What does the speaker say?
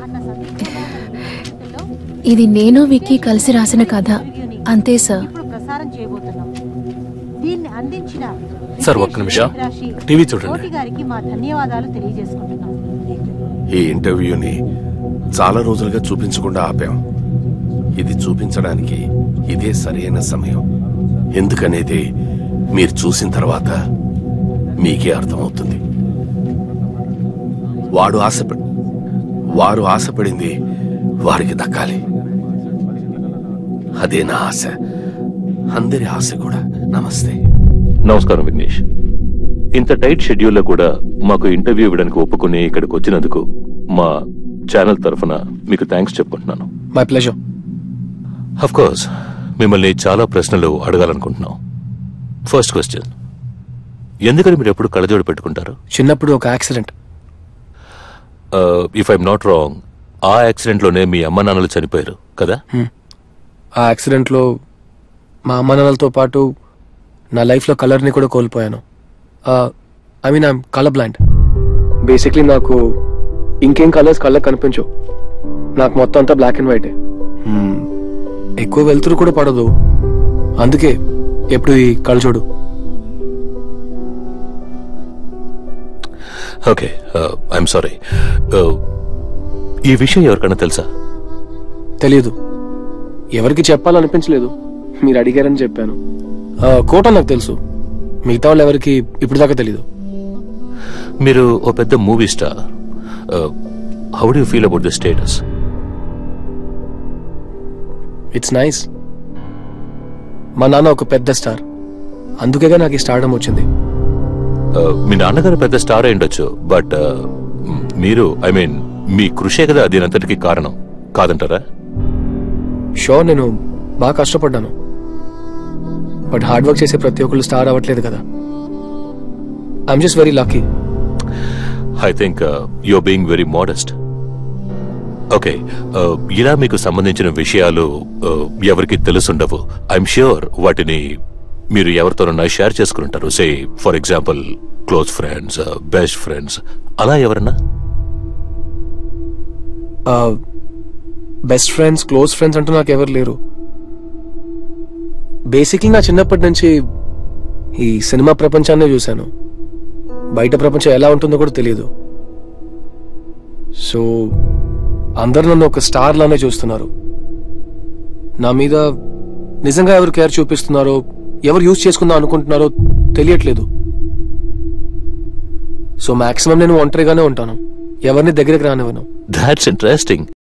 అన్న సందేశంలో ఉన్న ఈ పరిస్థితుల్లో ఇది నేను విక్కీ కలిసి రాసిన కథ అంతే సార్ ఇప్పుడు ప్రసారం చేయబోతున్నాం దీన్ని అందించిన సార్, ఒక్క నిమిషం. రాశి టీవీ చూడండి. కోటి గారికి మా ధన్యవాదాలు తెలియజేసుకుంటున్నాం ఈ ఇంటర్వ్యూని చాలా రోజులుగా చూపించకుండా ఆపాం ఇది చూపించడానికి ఇదే సరైన సమయం ఎందుకనేది మీరు చూసిన తర్వాత మీకే అర్థమవుతుంది వాడు ఆశపడి వారు ఆశపడింది వారికి దక్కాలి అదే నా ఆశ అందరి ఆశ కూడా నమస్తే నమస్కారం విఘ్నేష్ ఇంత టైట్ షెడ్యూల్లో కూడా మాకు ఇంటర్వ్యూ ఇవ్వడానికి ఒప్పుకుని ఇక్కడికి వచ్చినందుకు మా ఛానల్ తరఫున మీకు థ్యాంక్స్ చెప్పుకుంటున్నాను మై ప్లెజర్ అఫ్ కోర్స్ మిమ్మల్ని చాలా ప్రశ్నలు అడగాలనుకుంటున్నాం ఫస్ట్ క్వశ్చన్ ఎందుకని మీరు ఎప్పుడు కళ్ళజోడు పెట్టుకుంటారు చిన్నప్పుడు ఒక accident if I'm not wrong ఆ యాక్సిడెంట్లోనే మీ అమ్మ నాన్నలు చనిపోయారు కదా ఆ యాక్సిడెంట్లో మా అమ్మ నాన్నలతో పాటు నా లైఫ్లో కలర్ని కూడా కోల్పోయాను I mean I'm colour blind basically నాకు ఇంకేం కలర్స్ కళ్ళకి కనిపించవు నాకు మొత్తం అంతా బ్లాక్ అండ్ వైటే ఎక్కువ వెలుతురు కూడా పడదు అందుకే ఎప్పుడు ఈ కళ్ళజోడు ఓకే ఐఎమ్ సారీ ఈ విషయం ఎవరికైనా తెలుసా తెలియదు ఎవరికి చెప్పాలనిపించలేదు మీరు అడిగారని చెప్పాను ఆ, కోట నాకు తెలుసు మిగతా వాళ్ళు ఎవరికి ఇప్పుడు దాకా తెలీదు మీరు ఓ పెద్ద movie star how do feel about the status it's nice మా నాన్న ఒక పెద్ద స్టార్ అందుకేగా నాకు ఈ స్టార్డమ్ వచ్చింది మీ నాన్నగారు పెద్ద స్టార్ అయి ఉండొచ్చు బట్ మీరు ఐ మీన్ మీ కృషే కదా దీనంతటికి కారణం కాదంటారా షోర్ నేను బాగా కష్టపడ్డాను బట్ హార్డ్ వర్క్ చేసే ప్రతి ఒక్కళ్ళు స్టార్ అవ్వట్లేదు కదా I'm just very lucky I think your being very modest okay ఇలా మీకు సంబంధించిన విషయాలు uh, ఎవరికి తెలుసుండవు ఐఎమ్ ష్యూర్ వాటిని మీరు ఎవరితోనన్నా షేర్ చేసుకుంటారు say for example close friends best friends అలా ఎవరన్నా బెస్ట్ ఫ్రెండ్స్ క్లోజ్ ఫ్రెండ్స్ అంటూ నాకు ఎవరు లేరు బేసిక్లీ నా చిన్నప్పటి నుంచి ఈ సినిమా ప్రపంచాన్నే చూశాను బయట ప్రపంచం ఎలా ఉంటుందో కూడా తెలియదు సో అందరు నన్ను ఒక స్టార్ లానే చూస్తున్నారు నా మీద నిజంగా ఎవరు కేర్ చూపిస్తున్నారో ఎవరు యూజ్ చేసుకుందాం అనుకుంటున్నారో తెలియట్లేదు సో మాక్సిమం నేను ఒంటరిగానే ఉంటాను ఎవరిని దగ్గరికి రానివ్వను దాట్స్ ఇంట్రెస్టింగ్